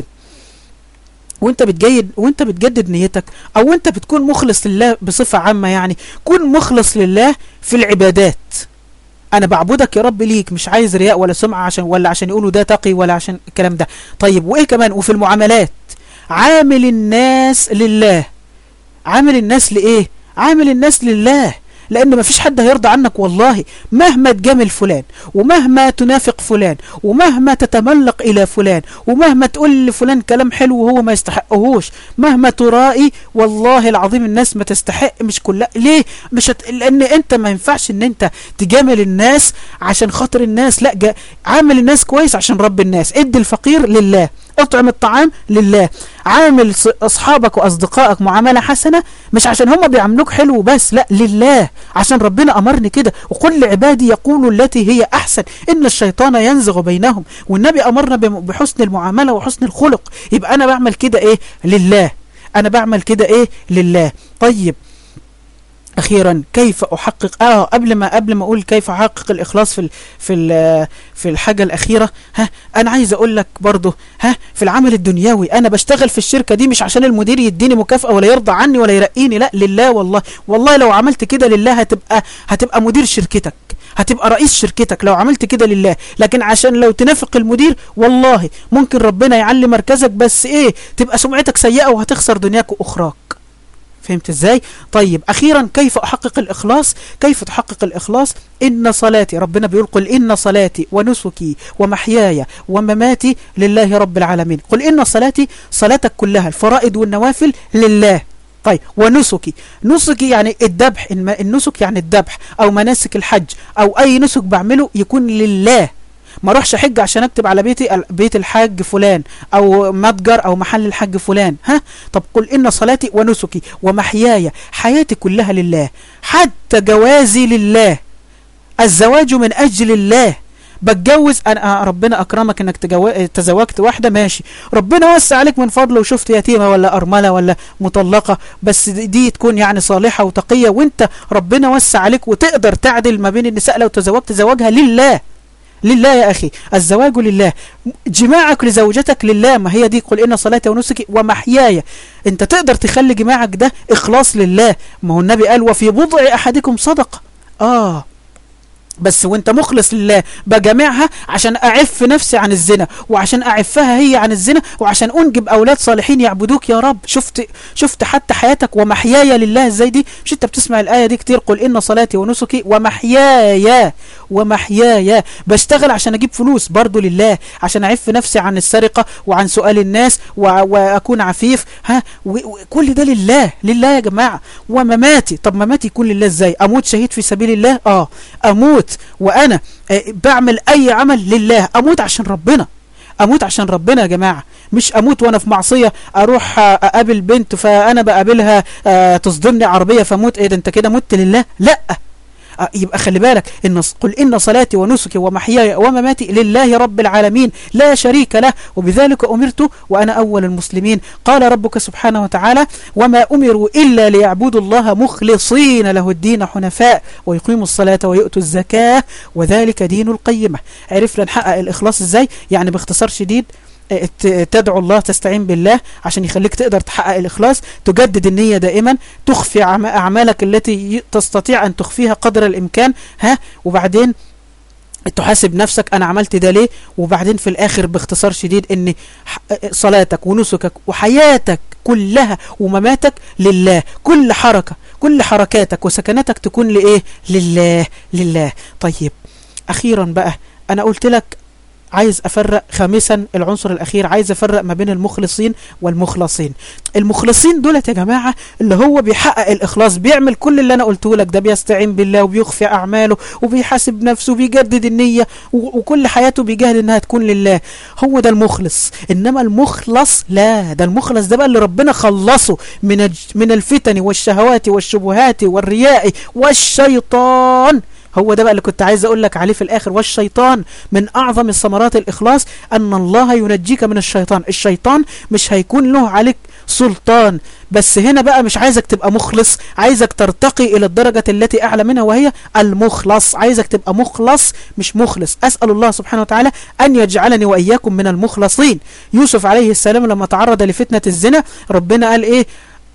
وانت بتجيد وانت بتجدد نيتك او انت بتكون مخلص لله بصفة عامة يعني كن مخلص لله في العبادات انا بعبدك يا رب ليك مش عايز رياء ولا سمعة عشان ولا عشان يقولوا ده تقي ولا عشان الكلام ده طيب وايه كمان وفي المعاملات عامل الناس لله عامل الناس لإيه عامل الناس لله لأن ما فيش حد هيرضى عنك والله مهما تجامل فلان ومهما تنافق فلان ومهما تتملق إلى فلان ومهما تقول لفلان كلام حلو وهو ما يستحقهوش مهما ترائي والله العظيم الناس ما تستحق مش كلها ليه مش هت... لأن أنت ما ينفعش أن أنت تجامل الناس عشان خاطر الناس لا جا... عامل الناس كويس عشان رب الناس ادي الفقير لله اطعم الطعام لله عامل اصحابك واصدقائك معامله حسنه مش عشان هم بيعاملوك حلو بس لا لله عشان ربنا امرني كده وقل لعبادي يقولوا التي هي احسن ان الشيطان ينزغ بينهم والنبي امرنا بحسن المعامله وحسن الخلق يبقى انا بعمل كده ايه لله انا بعمل كده ايه لله طيب اخيرا كيف احقق اه قبل ما قبل ما اقول كيف احقق الاخلاص في ال في ال في الحاجه الاخيره ها انا عايز اقول لك برضه ها في العمل الدنيوي انا بشتغل في الشركه دي مش عشان المدير يديني مكافاه ولا يرضى عني ولا يرقيني لا لله والله والله لو عملت كده لله هتبقى هتبقى مدير شركتك هتبقى رئيس شركتك لو عملت كده لله لكن عشان لو تنافق المدير والله ممكن ربنا يعلي مركزك بس ايه تبقى سمعتك سيئه وهتخسر دنياك واخراك فهمت ازاي طيب اخيرا كيف احقق الاخلاص كيف تحقق الاخلاص ان صلاتي ربنا بيقول قل ان صلاتي ونسكي ومحياي ومماتي لله رب العالمين قل ان صلاتي صلاتك كلها الفرائض والنوافل لله طيب ونسكي نسكي يعني الذبح النسك يعني الذبح او مناسك الحج او اي نسك بعمله يكون لله ما اروحش احج عشان اكتب على بيتي بيت الحاج فلان او متجر او محل الحاج فلان ها طب قل ان صلاتي ونسكي ومحياي حياتي كلها لله حتى جوازي لله الزواج من اجل الله بتجوز انا ربنا اكرمك انك تجو... تزوجت واحده ماشي ربنا وسع عليك من فضله وشفت يتيمه ولا ارمله ولا مطلقه بس دي تكون يعني صالحه وتقيه وانت ربنا وسع عليك وتقدر تعدل ما بين النساء لو تزوجت زواجها لله لله يا أخي الزواج لله جماعك لزوجتك لله ما هي دي قل إن صلاتي ونسكي ومحياي انت تقدر تخلي جماعك ده إخلاص لله ما هو النبي قال وفي بضع أحدكم صدقة آه بس وانت مخلص لله بجمعها عشان اعف نفسي عن الزنا وعشان اعفها هي عن الزنا وعشان انجب اولاد صالحين يعبدوك يا رب شفت شفت حتى حياتك ومحياي لله ازاي دي مش انت بتسمع الايه دي كتير قل ان صلاتي ونسكي ومحياي ومحياي بشتغل عشان اجيب فلوس برضو لله عشان اعف نفسي عن السرقه وعن سؤال الناس واكون عفيف ها وكل ده لله لله يا جماعه ومماتي طب مماتي يكون لله ازاي اموت شهيد في سبيل الله اه اموت وانا بعمل اي عمل لله اموت عشان ربنا اموت عشان ربنا يا جماعة مش اموت وانا في معصية اروح اقابل بنت فانا بقابلها تصدمني عربية فموت ايه ده انت كده مت لله لا يبقى خلي بالك إن قل إن صلاتي ونسكي ومحياي ومماتي لله رب العالمين لا شريك له وبذلك أمرت وأنا أول المسلمين قال ربك سبحانه وتعالى وما أمروا إلا ليعبدوا الله مخلصين له الدين حنفاء ويقيموا الصلاة ويؤتوا الزكاة وذلك دين القيمة عرفنا نحقق الإخلاص إزاي يعني باختصار شديد تدعو الله تستعين بالله عشان يخليك تقدر تحقق الإخلاص تجدد النية دائما تخفي أعمالك التي تستطيع أن تخفيها قدر الإمكان ها وبعدين تحاسب نفسك أنا عملت ده ليه وبعدين في الآخر باختصار شديد أن صلاتك ونسكك وحياتك كلها ومماتك لله كل حركة كل حركاتك وسكناتك تكون لإيه لله لله طيب أخيرا بقى أنا قلت لك عايز أفرق خامسا العنصر الأخير عايز أفرق ما بين المخلصين والمخلصين المخلصين دولت يا جماعة اللي هو بيحقق الإخلاص بيعمل كل اللي أنا قلته لك ده بيستعين بالله وبيخفي أعماله وبيحاسب نفسه وبيجدد النية وكل حياته بيجاهد إنها تكون لله هو ده المخلص إنما المخلص لا ده المخلص ده بقى اللي ربنا خلصه من من الفتن والشهوات والشبهات والرياء والشيطان هو ده بقى اللي كنت عايز اقول لك عليه في الاخر والشيطان من اعظم الثمرات الاخلاص ان الله ينجيك من الشيطان الشيطان مش هيكون له عليك سلطان بس هنا بقى مش عايزك تبقى مخلص عايزك ترتقي الى الدرجة التي اعلى منها وهي المخلص عايزك تبقى مخلص مش مخلص اسأل الله سبحانه وتعالى ان يجعلني واياكم من المخلصين يوسف عليه السلام لما تعرض لفتنة الزنا ربنا قال ايه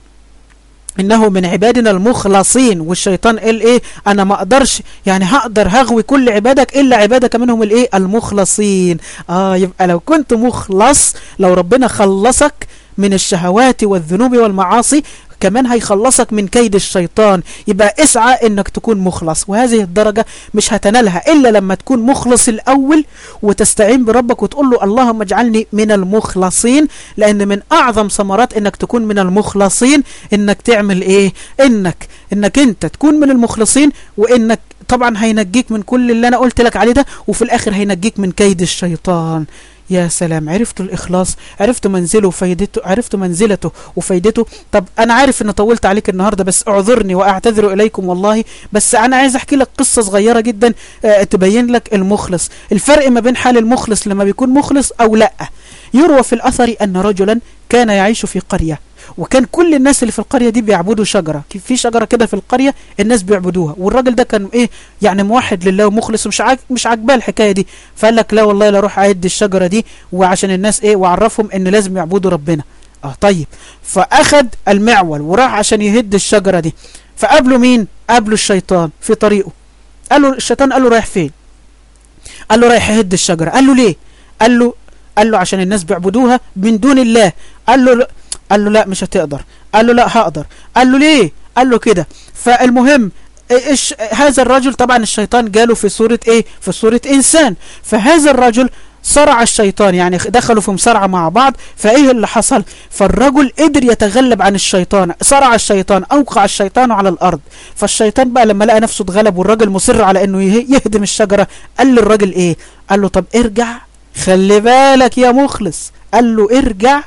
انه من عبادنا المخلصين والشيطان قال ايه انا ما اقدرش يعني هقدر هغوي كل عبادك الا عبادك منهم الايه المخلصين اه يبقى لو كنت مخلص لو ربنا خلصك من الشهوات والذنوب والمعاصي كمان هيخلصك من كيد الشيطان يبقى اسعى انك تكون مخلص وهذه الدرجة مش هتنالها الا لما تكون مخلص الاول وتستعين بربك وتقول له اللهم اجعلني من المخلصين لان من اعظم ثمرات انك تكون من المخلصين انك تعمل ايه انك انك انت تكون من المخلصين وانك طبعا هينجيك من كل اللي انا قلت لك عليه ده وفي الاخر هينجيك من كيد الشيطان يا سلام عرفت الإخلاص عرفت منزله وفايدته عرفت منزلته وفايدته طب أنا عارف أن طولت عليك النهاردة بس اعذرني وأعتذر إليكم والله بس أنا عايز أحكي لك قصة صغيرة جدا أه تبين لك المخلص الفرق ما بين حال المخلص لما بيكون مخلص أو لا يروى في الأثر أن رجلا كان يعيش في قرية وكان كل الناس اللي في القرية دي بيعبدوا شجرة في شجرة كده في القرية الناس بيعبدوها والراجل ده كان ايه يعني موحد لله ومخلص ومش عاج مش عاجباه الحكاية دي فقال لك لا والله لا اروح اعد الشجرة دي وعشان الناس ايه وعرفهم ان لازم يعبدوا ربنا اه طيب فاخد المعول وراح عشان يهد الشجرة دي فقابله مين قابله الشيطان في طريقه قال له الشيطان قال له رايح فين قال له رايح يهد الشجرة قال له ليه قال له قال له عشان الناس بيعبدوها من دون الله قال له قال له لا مش هتقدر قال له لا هقدر قال له ليه قال له كده فالمهم إيش هذا الرجل طبعا الشيطان جاله في صورة ايه في صورة انسان فهذا الرجل صرع الشيطان يعني دخلوا في مصارعة مع بعض فايه اللي حصل فالرجل قدر يتغلب عن الشيطان صرع الشيطان اوقع الشيطان على الارض فالشيطان بقى لما لقى نفسه اتغلب والراجل مصر على انه يهدم الشجرة قال للراجل ايه قال له طب ارجع خلي بالك يا مخلص قال له ارجع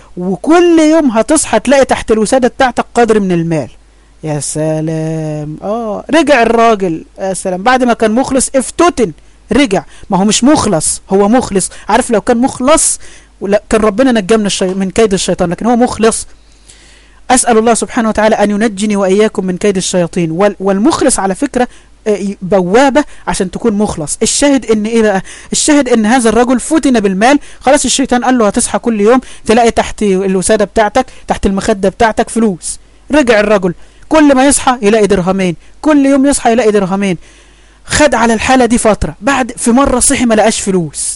وكل يوم هتصحى تلاقي تحت الوسادة بتاعتك قدر من المال يا سلام اه رجع الراجل يا سلام بعد ما كان مخلص افتتن رجع ما هو مش مخلص هو مخلص عارف لو كان مخلص كان ربنا نجى من, الشي... من كيد الشيطان لكن هو مخلص أسأل الله سبحانه وتعالى أن ينجني وإياكم من كيد الشياطين وال... والمخلص على فكرة بوابة عشان تكون مخلص الشاهد ان ايه بقى الشاهد ان هذا الرجل فتن بالمال خلاص الشيطان قال له هتصحى كل يوم تلاقي تحت الوسادة بتاعتك تحت المخدة بتاعتك فلوس رجع الرجل كل ما يصحى يلاقي درهمين كل يوم يصحى يلاقي درهمين خد على الحالة دي فترة بعد في مرة صحي ما لقاش فلوس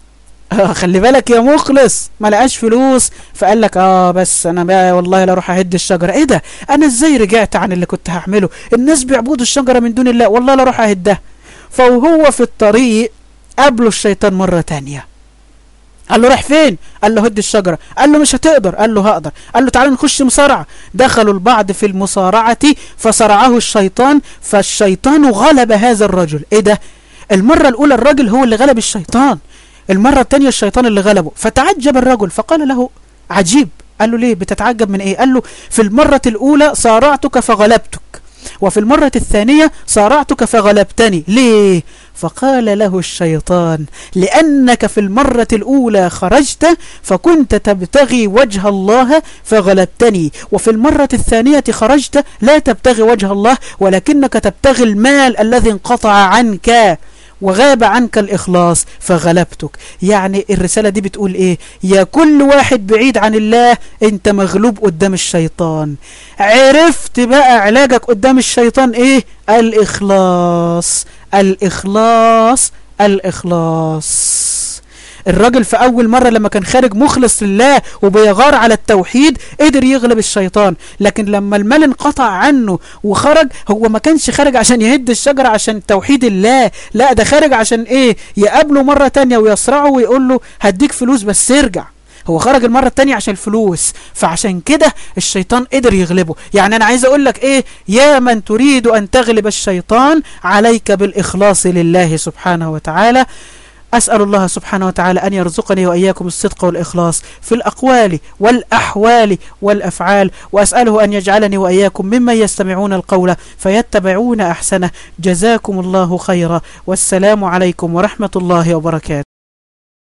آه خلي بالك يا مخلص ما لقاش فلوس فقال لك اه بس انا بقى والله لا اروح اهد الشجره ايه ده انا ازاي رجعت عن اللي كنت هعمله الناس بيعبدوا الشجره من دون الله والله لا اروح اهدها فوهو في الطريق قابله الشيطان مره تانية قال له راح فين قال له هد الشجره قال له مش هتقدر قال له هقدر قال له تعالى نخش مصارعه دخلوا البعض في المصارعه فصرعه الشيطان فالشيطان غلب هذا الرجل ايه ده المره الاولى الراجل هو اللي غلب الشيطان المرة التانية الشيطان اللي غلبه فتعجب الرجل فقال له عجيب قال له ليه بتتعجب من ايه قال له في المرة الاولى صارعتك فغلبتك وفي المرة الثانية صارعتك فغلبتني ليه فقال له الشيطان لأنك في المرة الأولى خرجت فكنت تبتغي وجه الله فغلبتني وفي المرة الثانية خرجت لا تبتغي وجه الله ولكنك تبتغي المال الذي انقطع عنك وغاب عنك الإخلاص فغلبتك يعني الرسالة دي بتقول إيه يا كل واحد بعيد عن الله أنت مغلوب قدام الشيطان عرفت بقى علاجك قدام الشيطان إيه الإخلاص الإخلاص الإخلاص الراجل في أول مرة لما كان خارج مخلص لله وبيغار على التوحيد قدر يغلب الشيطان لكن لما المال انقطع عنه وخرج هو ما كانش خارج عشان يهد الشجرة عشان توحيد الله لا ده خارج عشان ايه يقابله مرة تانية ويصرعه ويقول له هديك فلوس بس ارجع هو خرج المرة التانية عشان الفلوس فعشان كده الشيطان قدر يغلبه يعني أنا عايز أقول لك إيه يا من تريد أن تغلب الشيطان عليك بالإخلاص لله سبحانه وتعالى أسأل الله سبحانه وتعالى أن يرزقني وإياكم الصدق والإخلاص في الأقوال والأحوال والأفعال وأسأله أن يجعلني وإياكم ممن يستمعون القول فيتبعون أحسنه جزاكم الله خيرا والسلام عليكم ورحمة الله وبركاته